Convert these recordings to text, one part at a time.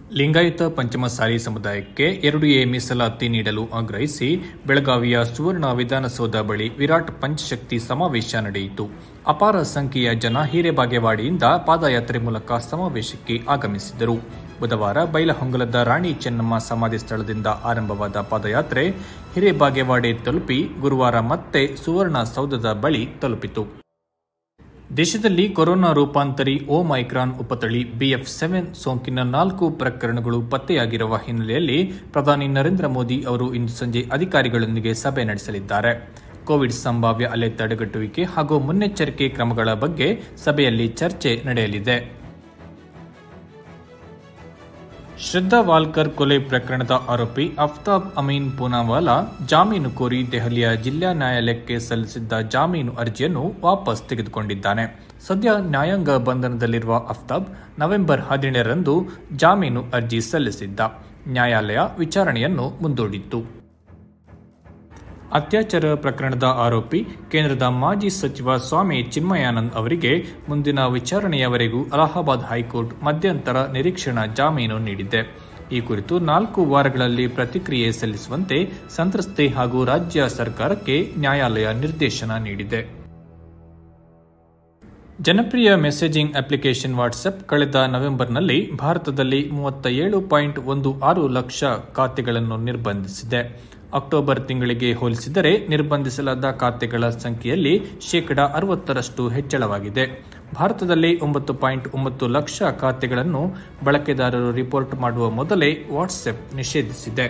ಲಿಂಗಾಯತ ಪಂಚಮಸಾಲಿ ಸಮುದಾಯಕ್ಕೆ ಎರಡು ಎ ಮೀಸಲಾತಿ ನೀಡಲು ಆಗ್ರಹಿಸಿ ಬೆಳಗಾವಿಯ ಸುವರ್ಣ ವಿಧಾನಸೌಧ ಬಳಿ ವಿರಾಟ್ ಪಂಚಶಕ್ತಿ ಸಮಾವೇಶ ನಡೆಯಿತು ಅಪಾರ ಸಂಖ್ಯೆಯ ಜನ ಹಿರೇಬಾಗೇವಾಡಿಯಿಂದ ಪಾದಯಾತ್ರೆ ಮೂಲಕ ಸಮಾವೇಶಕ್ಕೆ ಆಗಮಿಸಿದರು ಬುಧವಾರ ಬೈಲಹೊಂಗಲದ ರಾಣಿ ಚೆನ್ನಮ್ಮ ಸಮಾಧಿ ಸ್ಥಳದಿಂದ ಆರಂಭವಾದ ಪಾದಯಾತ್ರೆ ಹಿರೇಬಾಗೇವಾಡಿ ತಲುಪಿ ಗುರುವಾರ ಮತ್ತೆ ಸುವರ್ಣ ಸೌಧದ ಬಳಿ ತಲುಪಿತು ದೇಶದಲ್ಲಿ ಕೊರೋನಾ ರೂಪಾಂತರಿ ಓಮೈಕ್ರಾನ್ ಉಪತಳಿ ಬಿಎಫ್ ಸೆವೆನ್ ಸೋಂಕಿನ ನಾಲ್ಕು ಪ್ರಕರಣಗಳು ಪತ್ತೆಯಾಗಿರುವ ಹಿನ್ನೆಲೆಯಲ್ಲಿ ಪ್ರಧಾನಿ ನರೇಂದ್ರ ಮೋದಿ ಅವರು ಇಂದು ಸಂಜೆ ಅಧಿಕಾರಿಗಳೊಂದಿಗೆ ಸಭೆ ನಡೆಸಲಿದ್ದಾರೆ ಕೋವಿಡ್ ಸಂಭಾವ್ಯ ಅಲೆ ತಡೆಗಟ್ಟುವಿಕೆ ಹಾಗೂ ಮುನ್ನೆಚ್ಚರಿಕೆ ಕ್ರಮಗಳ ಬಗ್ಗೆ ಸಭೆಯಲ್ಲಿ ಚರ್ಚೆ ನಡೆಯಲಿದೆ ಶ್ರದ್ಧಾ ವಾಲ್ಕರ್ ಕೊಲೆ ಪ್ರಕರಣದ ಆರೋಪಿ ಅಫ್ತಾಬ್ ಅಮೀನ್ ಪೂನಾವಾಲಾ ಜಾಮೀನು ಕೋರಿ ದೆಹಲಿಯ ಜಿಲ್ಲಾ ನ್ಯಾಯಾಲಯಕ್ಕೆ ಸಲ್ಲಿಸಿದ್ದ ಜಾಮೀನು ಅರ್ಜಿಯನ್ನು ವಾಪಸ್ ತೆಗೆದುಕೊಂಡಿದ್ದಾನೆ ಸದ್ಯ ನ್ಯಾಯಾಂಗ ಬಂಧನದಲ್ಲಿರುವ ಅಫ್ತಾಬ್ ನವೆಂಬರ್ ಹದಿನೇಳರಂದು ಜಾಮೀನು ಅರ್ಜಿ ಸಲ್ಲಿಸಿದ್ದ ನ್ಯಾಯಾಲಯ ವಿಚಾರಣೆಯನ್ನು ಮುಂದೂಡಿತ್ತು ಅತ್ಯಾಚಾರ ಪ್ರಕರಣದ ಆರೋಪಿ ಕೇಂದ್ರದ ಮಾಜಿ ಸಚಿವ ಸ್ವಾಮಿ ಚಿನ್ಮಯಾನಂದ್ ಅವರಿಗೆ ಮುಂದಿನ ವಿಚಾರಣೆಯವರೆಗೂ ಅಲಹಾಬಾದ್ ಹೈಕೋರ್ಟ್ ಮಧ್ಯಂತರ ನಿರೀಕ್ಷಣಾ ಜಾಮೀನು ನೀಡಿದೆ ಈ ಕುರಿತು ನಾಲ್ಕು ವಾರಗಳಲ್ಲಿ ಪ್ರತಿಕ್ರಿಯೆ ಸಲ್ಲಿಸುವಂತೆ ಸಂತ್ರಸ್ತೆ ಹಾಗೂ ರಾಜ್ಯ ಸರ್ಕಾರಕ್ಕೆ ನ್ಯಾಯಾಲಯ ನಿರ್ದೇಶನ ನೀಡಿದೆ ಜನಪ್ರಿಯ ಮೆಸೇಜಿಂಗ್ ಅಪ್ಲಿಕೇಶನ್ ವಾಟ್ಸ್ಆಪ್ ಕಳೆದ ನವೆಂಬರ್ನಲ್ಲಿ ಭಾರತದಲ್ಲಿ ಮೂವತ್ತ ಏಳು ಪಾಯಿಂಟ್ ಒಂದು ಆರು ಲಕ್ಷ ಖಾತೆಗಳನ್ನು ನಿರ್ಬಂಧಿಸಿದೆ ಅಕ್ಟೋಬರ್ ತಿಂಗಳಿಗೆ ಹೋಲಿಸಿದರೆ ನಿರ್ಬಂಧಿಸಲಾದ ಖಾತೆಗಳ ಸಂಖ್ಯೆಯಲ್ಲಿ ಶೇಕಡ ಅರವತ್ತರಷ್ಟು ಹೆಚ್ಚಳವಾಗಿದೆ ಭಾರತದಲ್ಲಿ ಒಂಬತ್ತು ಪಾಯಿಂಟ್ ಒಂಬತ್ತು ಲಕ್ಷ ಖಾತೆಗಳನ್ನು ಬಳಕೆದಾರರು ರಿಪೋರ್ಟ್ ಮಾಡುವ ಮೊದಲೇ ವಾಟ್ಸ್ಆಪ್ ನಿಷೇಧಿಸಿದೆ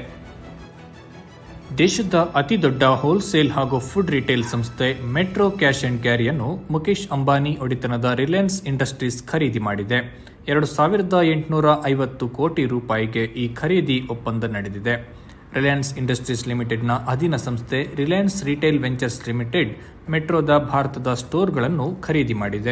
ದೇಶದ ಅತಿದೊಡ್ಡ ಹೋಲ್ಸೇಲ್ ಹಾಗೂ ಫುಡ್ ರಿಟೇಲ್ ಸಂಸ್ಥೆ ಮೆಟ್ರೋ ಕ್ಯಾಶ್ ಅಂಡ್ ಕ್ಯಾರಿಯನ್ನು ಮುಖೇಶ್ ಅಂಬಾನಿ ಒಡೆತನದ ರಿಲಯನ್ಸ್ ಇಂಡಸ್ಟ್ರೀಸ್ ಖರೀದಿ ಮಾಡಿದೆ ಎರಡು ಸಾವಿರದ ಎಂಟುನೂರ ಐವತ್ತು ಕೋಟಿ ರೂಪಾಯಿಗೆ ಈ ಖರೀದಿ ಒಪ್ಪಂದ ನಡೆದಿದೆ ರಿಲಯನ್ಸ್ ಇಂಡಸ್ಟ್ರೀಸ್ ಲಿಮಿಟೆಡ್ನ ಅಧೀನ ಸಂಸ್ಥೆ ರಿಲಯನ್ಸ್ ರಿಟೇಲ್ ವೆಂಚರ್ಸ್ ಲಿಮಿಟೆಡ್ ಮೆಟ್ರೋದ ಭಾರತದ ಸ್ಟೋರ್ಗಳನ್ನು ಖರೀದಿ ಮಾಡಿದೆ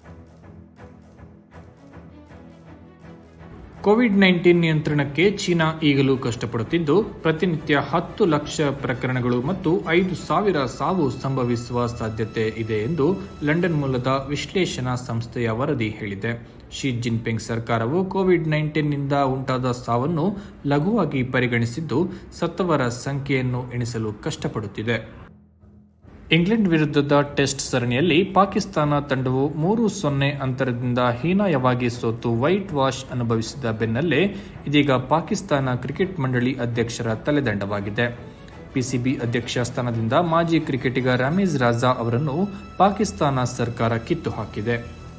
ಕೋವಿಡ್ ನೈನ್ಟೀನ್ ನಿಯಂತ್ರಣಕ್ಕೆ ಚೀನಾ ಈಗಲೂ ಕಷ್ಟಪಡುತ್ತಿದ್ದು ಪ್ರತಿನಿತ್ಯ ಹತ್ತು ಲಕ್ಷ ಪ್ರಕರಣಗಳು ಮತ್ತು ಐದು ಸಾವಿರ ಸಾವು ಸಂಭವಿಸುವ ಸಾಧ್ಯತೆ ಇದೆ ಎಂದು ಲಂಡನ್ ಮೂಲದ ವಿಶ್ಲೇಷಣಾ ಸಂಸ್ಥೆಯ ವರದಿ ಹೇಳಿದೆ ಶಿ ಜಿನ್ಪಿಂಗ್ ಸರ್ಕಾರವು ಕೋವಿಡ್ ನೈನ್ಟೀನ್ನಿಂದ ಉಂಟಾದ ಸಾವನ್ನು ಲಘುವಾಗಿ ಪರಿಗಣಿಸಿದ್ದು ಸತ್ತವರ ಸಂಖ್ಯೆಯನ್ನು ಎಣಿಸಲು ಕಷ್ಟಪಡುತ್ತಿದೆ ಇಂಗ್ಲೆಂಡ್ ವಿರುದ್ಧದ ಟೆಸ್ಟ್ ಸರಣಿಯಲ್ಲಿ ಪಾಕಿಸ್ತಾನ ತಂಡವು ಮೂರು ಸೊನ್ನೆ ಅಂತರದಿಂದ ಹೀನಾಯವಾಗಿ ಸೋತು ವೈಟ್ ವಾಶ್ ಅನುಭವಿಸಿದ ಬೆನ್ನಲ್ಲೇ ಇದೀಗ ಪಾಕಿಸ್ತಾನ ಕ್ರಿಕೆಟ್ ಮಂಡಳಿ ಅಧ್ಯಕ್ಷರ ತಲೆದಂಡವಾಗಿದೆ ಪಿಸಿಬಿ ಅಧ್ಯಕ್ಷ ಸ್ಥಾನದಿಂದ ಮಾಜಿ ಕ್ರಿಕೆಟಿಗ ರಮೀಜ್ ರಾಜಾ ಅವರನ್ನು ಪಾಕಿಸ್ತಾನ ಸರ್ಕಾರ ಕಿತ್ತು ಹಾಕಿದೆ